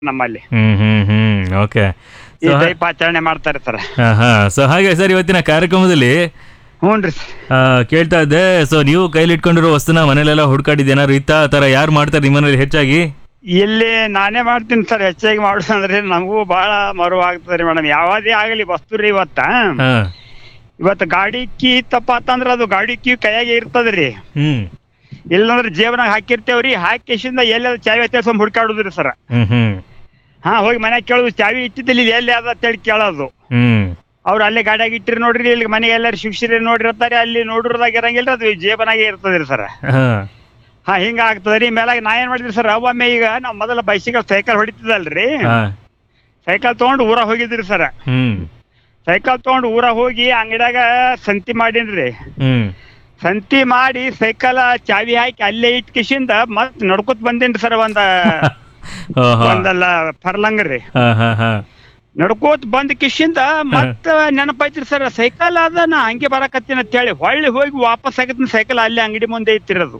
ನಮ್ಮಲ್ಲಿ ಹ್ಮ್ ಹ್ಮ್ ಹ್ಮ್ ಓಕೆ ಈ ದೈಪಾಚರಣೆ ಮಾಡ್ತಾರೆ ಸರ್ ಹಾ ಸೊ ಹಾಗೆ ಸರ್ ಇವತ್ತಿನ ಕಾರ್ಯಕ್ರಮದಲ್ಲಿ ಹ್ಞೂನ್ರಿ ಆ, ಕೇಳ್ತಾ ಇದ್ದೆ ಸೊ ನೀವು ಕೈಲಿ ಇಟ್ಕೊಂಡಿರೋ ವಸ್ತುನ ಮನೇಲೆಲ್ಲ ಹುಡ್ಕಾಡಿದ್ದು ಏನಾದ್ರು ಇತ್ತ ಆ ಥರ ಯಾರು ಮಾಡ್ತಾರೆ ನಿಮ್ಮ ಮನೇಲಿ ಹೆಚ್ಚಾಗಿ ಇಲ್ಲಿ ನಾನೇ ಮಾಡ್ತೀನಿ ಸರ್ ಹೆಚ್ಚಾಗಿ ಮಾಡೋದಂದ್ರೆ ನಮಗೂ ಬಹಳ ಮರುವಾಗ್ತದೆ ರೀ ಮೇಡಮ್ ಯಾವುದೇ ಆಗಲಿ ವಸ್ತು ರೀ ಇವತ್ತ ಹಾ ಇವತ್ತು ಗಾಡಿ ಕೀ ತಪ್ಪಾತಂದ್ರ ಅದು ಗಾಡಿ ಕೀ ಕೈಯಾಗೆ ಇರ್ತದ್ರಿ ಹ್ಮ್ ಇಲ್ಲಂದ್ರೆ ಜೇಬನಾಗ ಹಾಕಿರ್ತೇವ್ರಿ ಹಾಕಿಸಿಂದ ಎಲ್ಲಿ ಚಾವಿ ಹತ್ತಿಸ್ಕೊಂಡ್ ಹುಡ್ಕಾಡುದ್ರಿ ಸರ್ ಹ್ಮ್ ಹ್ಮ್ ಹಾ ಹೋಗಿ ಮನ್ಯಾಗ ಕೇಳೋದು ಚಾವಿ ಇಟ್ಟಿದ್ದಿಲ್ಲ ಇಲ್ಲಿ ಎಲ್ಲಿ ಅದ ಅಂತೇಳಿ ಕೇಳೋದು ಹ್ಮ್ ಅವ್ರು ಅಲ್ಲೇ ಗಾಡಿಯಾಗ ಇಟ್ಟಿರಿ ನೋಡ್ರಿ ಇಲ್ಲಿ ಮನೆಗೆ ಎಲ್ಲಾರು ಶಿಕ್ಷರಿ ನೋಡಿರ್ತಾರೆ ಅಲ್ಲಿ ನೋಡಿರೋದಾಗ ಇರಂಗಿಲ್ಲ ಅದು ಜೇಬನಾಗೆ ಇರ್ತದ್ರಿ ಸರ್ ಹಾ ಹಾ ಹಿಂಗ ಆಗ್ತದ್ರಿ ಮೇಲಾಗ ನಾ ಏನ್ ಮಾಡಿದ್ರಿ ಸರ್ ಒಮ್ಮೆ ಈಗ ನಾವ್ ಮೊದಲ ಬೈಸಿಕಲ್ ಸೈಕಲ್ ಹೊಡಿತಿದ್ದಲ್ರಿ ಹಾ ಸೈಕಲ್ ತಗೊಂಡು ಊರಾಗ ಹೋಗಿದ್ರಿ ಸರ್ ಹ್ಮ್ ಸೈಕಲ್ ತಗೊಂಡು ಊರಾಗ ಹೋಗಿ ಅಂಗಡ್ಯಾಗ ಸಂತಿ ಮಾಡೀನ್ರಿ ಹ್ಮ್ ಸಂತಿ ಮಾಡಿ ಸೈಕಲ್ ಚಾವಿ ಹಾಕಿ ಅಲ್ಲೇ ಇಟ್ ಕಿಶಿಂದ ಮತ್ ನಡ್ಕೊತ್ ಬಂದೇನ್ರಿ ಸರ್ ಒಂದ ಓಹೋ ಒಂದಲ್ಲ ಫರ್ಲಂಗ್ ರೀ ಹಾ ಹಾ ಹಾ ನಡ್ಕೋತ್ ಬಂದ್ ಕಿಶಿಂದ ಮತ್ತ ನೆನಪೈತ್ರಿ ಸರ್ ಸೈಕಲ್ ಅದ ನಾ ಹಂಗೆ ಬರಕತ್ತೀನಿ ಅಂತ ಹೇಳಿ ಹೊಳ್ಳಿ ಹೋಗಿ ವಾಪಸ್ ಆಗತ್ತೀನಿ ಸೈಕಲ್ ಅಲ್ಲಿ ಅಂಗಡಿ ಮುಂದೆ ಐತಿರೋದು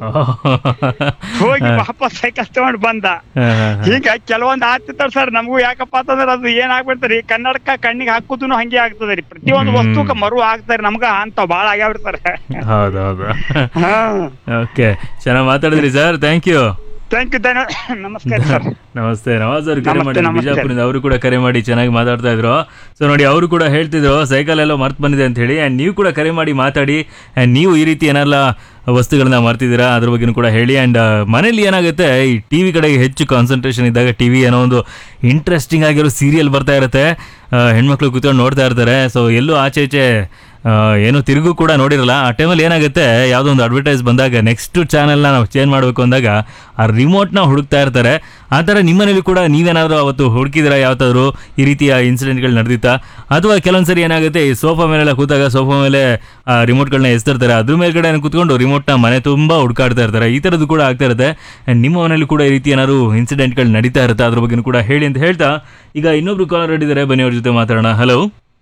ಹೋಗಿ ವಾಪಸ್ ಸೈಕಲ್ ತಗೊಂಡ್ ಬಂದ ಈಗ ಕೆಲವೊಂದ್ ಆಗ್ತಿರ್ತಾರ ಸರ್ ನಮಗೂ ಯಾಕಪ್ಪ ಅಂತಂದ್ರ ಅದು ಏನ್ ಆಗ್ಬಿಡ್ತಾರಿ ಕನ್ನಡಕ ಕಣ್ಣಿಗೆ ಹಾಕುದನು ಹಂಗೆ ಆಗ್ತದ್ರಿ ಪ್ರತಿಯೊಂದು ಹ್ಮ್. ವಸ್ತುಕ ಮರು ಆಗ್ತಾರಿ ನಮ್ಗ ಅಂತ ಬಾಳ ಆಗ್ಯಾಬಿಡ್ತಾರೆ ಹೌದೌದು ಹಾ ಓಕೆ ಚೆನ್ನಾಗಿ ಮಾತಾಡಿದ್ರಿ sir thank you thank you ಧನ್ಯ ನಮಸ್ಕಾರ ಸರ್ ನಮಸ್ತೆ ನವಾಜ್ ಅವರು ಕರೆ ನಮಸ್ತೆ, ಮಾಡಿ ನಮಸ್ತೆ. ಬಿಜಾಪುರದಿಂದ ಅವರು ಕೂಡ ಕರೆ ಮಾಡಿ ಚೆನ್ನಾಗಿ ಮಾತಾಡ್ತಾ ಇದ್ರು ಸೊ ನೋಡಿ ಅವರು ಕೂಡ ಹೇಳ್ತಿದ್ರು ಸೈಕಲ್ ಎಲ್ಲೋ ಮರ್ತ್ ಬಂದಿದೆ ಅಂತ ಹೇಳಿ ಆ್ಯಂಡ್ ನೀವು ಕೂಡ ಕರೆ ಮಾಡಿ ಮಾತಾಡಿ ಆ್ಯಂಡ್ ನೀವು ಈ ರೀತಿ ಏನೆಲ್ಲ ವಸ್ತುಗಳನ್ನ ಮರ್ತಿದ್ದೀರಾ ಅದ್ರ ಬಗ್ಗೆನೂ ಕೂಡ ಹೇಳಿ ಆ್ಯಂಡ್ ಮನೇಲಿ ಏನಾಗುತ್ತೆ ಈ ಟಿ ವಿ ಕಡೆಗೆ ಹೆಚ್ಚು ಕಾನ್ಸಂಟ್ರೇಷನ್ ಇದ್ದಾಗ ಟಿ ವಿ ಏನೋ ಒಂದು ಇಂಟ್ರೆಸ್ಟಿಂಗ್ ಆಗಿರೋ ಸೀರಿಯಲ್ ಬರ್ತಾ ಇರುತ್ತೆ ಆ, ಹೆಣ್ಮಕ್ಳು ಕೂತ್ಕೊಂಡು ನೋಡ್ತಾ ಇರ್ತಾರೆ ಸೊ ಎಲ್ಲೂ ಆಚೆ ಈಚೆ ಆ, ಏನು ತಿರುಗು ಕೂಡ ನೋಡಿರಲ್ಲ ಆ ಟೈಮಲ್ಲಿ ಏನಾಗುತ್ತೆ ಯಾವುದೋ ಒಂದು ಅಡ್ವರ್ಟೈಸ್ ಬಂದಾಗ ನೆಕ್ಸ್ಟ್ ಚಾನೆಲ್ನ ನಾವು ಚೇಂಜ್ ಮಾಡಬೇಕು ಅಂದಾಗ ಆ ರಿಮೋಟ್ನ ಹುಡುಕ್ತಾ ಇರ್ತಾರೆ ಆ ಥರ ನಿಮ್ಮನೇಲಿ ಕೂಡ ನೀವೇನಾದರೂ ಅವತ್ತು ಹುಡುಕಿದಿರಾ ಯಾವತ್ತಾದ್ರು ಈ ರೀತಿಯ ಇನ್ಸಿಡೆಂಟ್ಗಳು ನಡೆದಿತ್ತಾ ಅಥವಾ ಕೆಲವೊಂದ್ಸರಿ ಏನಾಗುತ್ತೆ ಈ ಸೋಫಾ ಮೇಲೆಲ್ಲ ಕೂತಾಗ ಸೋಫಾ ಮೇಲೆ ಆ ರಿಮೋಟ್ಗಳನ್ನ ಎಸ್ತಿರ್ತಾರೆ ಅದ್ರ ಮೇಲ್ಗಡೆ ಕೂತ್ಕೊಂಡು ರಿಮೋಟ್ನ ಮನೆ ತುಂಬ ಹುಡುಕಾಡ್ತಾ ಇರ್ತಾರೆ ಈ ಥರದ್ದು ಕೂಡ ಆಗ್ತಾ ಇರುತ್ತೆ And ನಿಮ್ಮ ಮನೇಲಿ ಕೂಡ ಈ ರೀತಿ ಏನಾದ್ರು ಇನ್ಸಿಡೆಂಟ್ಗಳು ನಡೀತಾ ಇರುತ್ತೆ ಅದ್ರ ಬಗ್ಗೆ ಕೂಡ ಹೇಳಿ ಅಂತ ಹೇಳ್ತಾ ಈಗ ಇನ್ನೊಬ್ರು ಕಾಲರ್ ಇದ್ದಾರೆ ಬನ್ನಿ ಅವ್ರ ಜೊತೆ ಮಾತಾಡೋಣ ಹಲೋ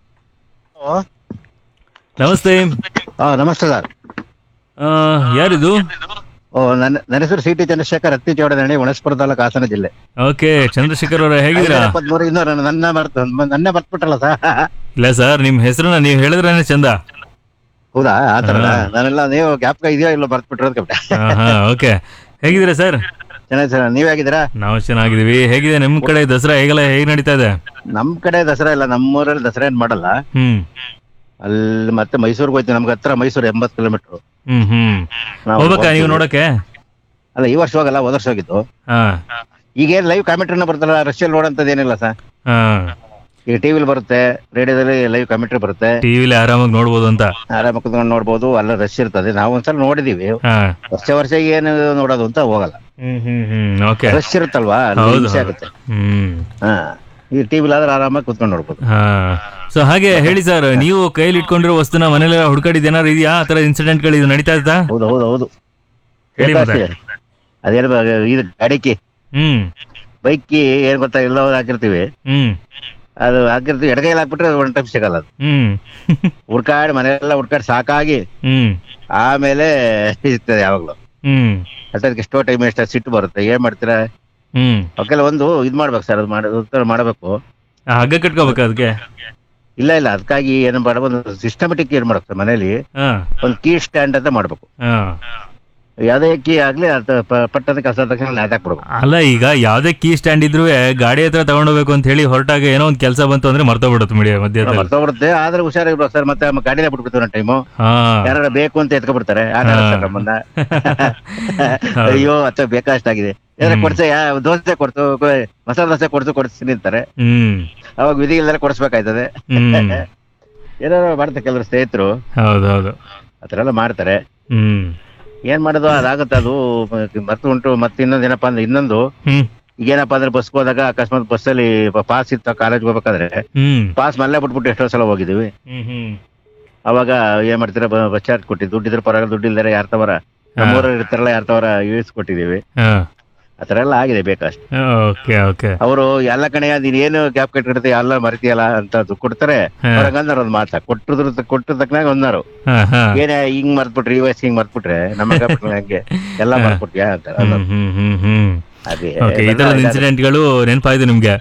ನಮಸ್ತೆ ಹಾ ನಮಸ್ತೆ ಸರ್ ಆ, ಯಾರಿದು ಓ ನನ್ನ ನನ್ನ ಹೆಸರು ಸಿ ಟಿ ಚಂದ್ರಶೇಖರ್ ಹತ್ತಿ ಚೌಡನಹಳ್ಳಿ ಹುಣಸ್ಪುರ ತಾಲೂಕು ಹಾಸನ ಜಿಲ್ಲೆ ಓಕೆ ಚಂದ್ರಶೇಖರ್ ಅವರ ಹೇಗಿದ್ದೀರಾ ಎಪ್ಪತ್ಮೂರು ಇನ್ನೂ ನನ್ನ- ನನ್ನ ಬರ್ತ ನನ್ನೇ ಬರ್ತ್ಬಿಟ್ರಲ್ಲ ಸರ್ ಇಲ್ಲ ಸರ್ ನಿಮ್ ಹೆಸರನ್ನ ನೀವು ಹೇಳಿದ್ರೇನೆ ಚಂದ ಹೌದಾ ಆ ಥರ ಹಾ. ನಾನೆಲ್ಲ ನೀವು ಜ್ಞಾಪಕ ಇದೆಯೋ ಇಲ್ಲ ಬರ್ತ್ಬಿಟ್ರೆ ಅಂತ ಹಾ ಹಾ ಓಕೆ ಹೇಗಿದ್ದೀರಾ ಸರ್ ಚೆನ್ನಾಗಿ ಸರ್ ನೀವ್ ಹೇಗಿದ್ದೀರಾ ನಾವು ಚೆನ್ನಾಗಿದೀವಿ ಹೇಗಿದೆ ನಿಮ್ ಕಡೆ ದಸರಾ ಹೇಗೆಲ್ಲ ಹೇಗ್ ನಡೀತಾ ಇದೆ ನಮ್ ಕಡೆ ದಸರಾ ಇಲ್ಲ ನಮ್ಮೂರಲ್ಲಿ ದಸರಾ ಏನ್ ಮಾಡಲ್ಲ ಹ್ಮ್ ಅಲ್ಲಿ ಮತ್ತೆ ಮೈಸೂರ್ಗೆ ಹೋಯ್ತೀವಿ ನಮ್ಗೆ ಹತ್ರ ಮೈಸೂರು ಎಂಬತ್ತು ಕಿಲೋಮೀಟರ್ ಹ್ಮ್ ಹ್ಮ್ ಹೋಗ್ಬೇಕಾ ನೀವು ನೋಡಕ್ಕೆ ಅಲ್ಲ ಈ ವರ್ಷ ಹೋಗಲ್ಲ ಹೋದ ವರ್ಷ ಹೋಗಿತ್ತು ಹಾ ಈಗೇನ್ ಲೈವ್ ಕಾಮೆಂಟ್ರಿನ ಬರ್ತಲ್ಲ ರಷ್ಯಲ್ಲಿ ನೋಡಂತದ್ದು ಏನಿಲ್ಲ ಸರ್ ಹಾ ಈಗ ಟಿವಿಲಿ ಬರುತ್ತೆ ರೇಡಿಯೋದಲ್ಲಿ ಲೈವ್ ಕಾಮೆಂಟ್ರಿ ಬರುತ್ತೆ ಟಿವಿಲಿ ಆರಾಮಾಗಿ ನೋಡ್ಬೋದು ಅಂತ ಆರಾಮ ಕುತ್ಕೊಂಡು ನೋಡ್ಬೋದು ಅಲ್ಲ ರಶ್ ಇರ್ತದೆ ನಾವು ಒಂದ್ಸಲ ನೋಡಿದೀವಿ ಹಾ ವರ್ಷ ವರ್ಷ ಏನು ನೋಡೋದು ಅಂತ ಹೋಗಲ್ಲ ಹ್ಮ್ ಹ್ಮ್ ಹ್ಮ್ ಓಕೆ ರಶ್ ಇರುತ್ತಲ್ವಾ ಅಲ್ಲಿ ಹೌದು ಹಿಂಸೆ ಹೌದು. ಆಗುತ್ತೆ ಹ್ಮ್ ಹಾ ಈ ಟಿವಿಲಿ ಆದ್ರೆ ಆರಾಮಾಗಿ ಕುತ್ಕೊಂಡು ನೋಡ್ಬೋದು ಹಾ ಸೊ ಹಾಗೆ ಹೇಳಿ ಸರ್ ನೀವು ಕೈಯಲ್ಲಿ ಇಟ್ಕೊಂಡಿರೋ ವಸ್ತುನ ಮನೇಲೆಲ್ಲ ಹುಡ್ಕಾಡಿದ್ ಏನಾದ್ರು ಇದೆಯಾ ಆ ತರ ಇನ್ಸಿಡೆಂಟ್ಗಳು ಇದು ನಡೀತಾ ಇತ್ತಾ ಹೌದು ಹೌದು ಹೌದು ಹೇಳಿ ಮತ್ತೆ. ಅದೇನು ಬ- ಇದು ಗಾಡಿಕಿ ಹ್ಮ್ ಬೈಕಿ ಏನ್ ಗೊತ್ತಾ ಎಲ್ಲ ಹಾಕಿರ್ತೀವಿ ಹ್ಮ್ ಅದು ಹಾಕಿರ್ತೀವಿ ಎಡಗೈಲಿ ಹಾಕ್ಬಿಟ್ರೆ ಒನ್ ಟೈಮ್ ಸಿಗಲ್ಲ ಅದು ಹ್ಮ್ ಹುಡ್ಕಾಡಿ ಮನೆಯೆಲ್ಲ ಹುಡ್ಕಾಡಿ ಸಾಕಾಗಿ ಹ್ಮ್ ಆಮೇಲೆ ಸಿಗ್ತದೆ ಯಾವಾಗ್ಲೂ ಹ್ಮ್ ಅಷ್ಟೊತ್ತಿಗೆ ಎಷ್ಟೋ ಟೈಮ್ ಎಷ್ಟ ಸಿಟ್ಟು ಬರುತ್ತೆ ಏನ್ ಮಾಡ್ತೀರಾ ಹ್ಮ್ ಅವಕ್ಕೆಲ್ಲ ಒಂದು ಇದ್ ಮಾಡ್ಬೇಕು ಸರ್ ಅದು ಮಾಡಿ ಉತ್ತರ ಮಾಡಬೇಕು ಆ, ಹಗ್ಗ ಕಟ್ಕೋಬೇಕಾ ಅದಕ್ಕೆ ಇಲ್ಲ ಇಲ್ಲ ಅದಕ್ಕಾಗಿ ಏನು ಮಾಡ ಒಂದು ಸಿಸ್ಟಮೆಟಿಕ್ ಏನ್ ಮಾಡ್ಬೇಕು ಸರ್ ಮನೇಲಿ ಹಾ ಒಂದು ಕೀ ಸ್ಟ್ಯಾಂಡ್ ಅಂತ ಮಾಡ್ಬೇಕು ಹಾ ಯಾವುದೇ ಕೀ ಆಗ್ಲಿ ಅದು ಪ- ಪಟ್ಟದ ಕಸ ತಕ್ಷಣ ನೇತಾಕ್ಬಿಡ್ಬೇಕು ಅಲ್ಲ ಈಗ ಯಾವ್ದೇ ಕೀ ಸ್ಟ್ಯಾಂಡ್ ಇದ್ರೂ ಗಾಡಿ ಹತ್ರ ತಗೊಂಡೋಗ್ಬೇಕು ಅಂತ ಹೇಳಿ ಹೊರಟಾಗ ಏನೋ ಒಂದ್ ಕೆಲಸ ಬಂತು ಅಂದ್ರೆ ಮರ್ತೋಗ್ಬಿಡುತ್ತೆ ಮಿಡಿಯ ಮಧ್ಯದಲ್ಲಿ ಬರ್ತೋಗ್ಬಿಡುತ್ತೆ ಆದ್ರೆ ಹುಷಾರಾಗಿರ್ಬೇಕು ಸರ್ ಮತ್ತೆ ನಮ್ಮ ಗಾಡಿನೇ ಬಿಟ್ಬಿಡ್ತೀವಿ ಒಂದು ಟೈಮು ಹಾ ಯಾರು ಬೇಕು ಅಂತ ಎತ್ಕೊಬಿಡ್ತಾರೆ ಆಗ ಹಾ. ಸರ್ ನಮ್ಮನ್ನ ಹೌದು. ಅಯ್ಯೋ ಅತ್ತ ಬೇಕಷ್ಟಾಗಿದೆ ಏನಾರ ಹ್ಮ್. ಕೊಡ್ಸ ಯಾ ದೋಸೆ ಕೊಡ್ತು ಕೊ- ಮಸಾಲೆ ದೋಸೆ ಕೊಡ್ತು ಕೊಡಿಸ್ತೀನಿ ಅಂತಾರೆ ಹ್ಮ್ ಅವಾಗ ವಿಧಿ ಇಲ್ಲದೆ ಕೊಡಿಸ್ಬೇಕಾಯ್ತದೆ ಹ್ಮ್ ಏನಾರ ಮಾಡ್ತಾರೆ ಕೆಲವರು ಸ್ನೇಹಿತರು ಹೌದೌದು ಆ ಥರ ಎಲ್ಲ ಮಾಡ್ತಾರೆ ಹ್ಮ್ ಏನ್ ಮಾಡೋದು ಅದಾಗುತ್ತೆ ಅದು ಮರ್ತು ಉಂಟು ಮತ್ತೆ ಇನ್ನೊಂದು ಏನಪ್ಪಾ ಅಂದ್ರೆ ಇನ್ನೊಂದು ಹ್ಮ್ ಈಗೇನಪ್ಪ ಅಂದ್ರೆ ಬಸ್ ಹೋದಾಗ ಅಕಸ್ಮಾತ್ ಬಸ್ಸಲ್ಲಿ ಪಾಸ್ ಇತ್ತ ಕಾಲೇಜ್ ಹೋಗ್ಬೇಕಾದ್ರೆ ಹ್ಮ್ ಪಾಸ್ ಮಲ್ಲೇ ಬಿಟ್ಬಿಟ್ಟು ಎಷ್ಟೋ ಸಲ ಹೋಗಿದೀವಿ ಹ್ಮ್ ಹ್ಮ್ ಅವಾಗ ಏನ್ ಮಾಡ್ತೀರಾ ಬಸ್ ಚಾರ್ಜ್ ಕೊಟ್ಟಿ ದುಡ್ಡಿದ್ರೆ ಪರವಾಗಿಲ್ಲ ದುಡ್ಡು ಇಲ್ದಾರೆ ಯಾರ ತವರ ನಮ್ಮೂರಲ್ಲಿ ಇರ್ತಾರಲ್ಲ ಯಾರ ತವರ ಇಳಿಸ್ಕೊಟ್ಟಿದೀವಿ ಹಾ ಆ ಥರ ಎಲ್ಲ ಆಗಿದೆ ಬೇಕಷ್ಟು ಓಕೆ ಓಕೆ ಅವರು ಎಲ್ಲ ಕಡೆಯ ನೀನ್ ಏನು ಗ್ಯಾಪ್ ಕಟ್ಟಿರ್ತೀಯ ಎಲ್ಲ ಮರಿತೀಯಲ್ಲ ಅಂತ ಅದು ಕೊಡ್ತಾರೆ ಹಾ. ಅವ್ರಂಗಂದಾರ ಒಂದ್ ಮಾತ ಕೊಟ್ಟಿದ್ರ ಕೊಟ್ಟಿದ ತಕ್ಕನಾಗ ಒಂದಾರು ಹಾ ಹಾ ಏನೇ ಹಿಂಗ್ ಮರ್ತ್ಬಿಟ್ರಿ ಈ ವಯಸ್ಸಿಗೆ ಹಿಂಗ್ ಮರ್ತ್ಬಿಟ್ರೆ ನಮ್ಮ ಹಂಗೆ ಎಲ್ಲ ಮರ್ತ್ಬಿಟ್ಯಾ ಅಂತ ಹ್ಮ್ ಹ್ಮ್ ಹ್ಮ್ ಹ್ಮ್ ಅದೇ ಓಕೆ ಈ ಥರದ ಇನ್ಸಿಡೆಂಟ್ಗಳು ನೆನಪಾಯ್ತು ನಿಮ್ಗೆ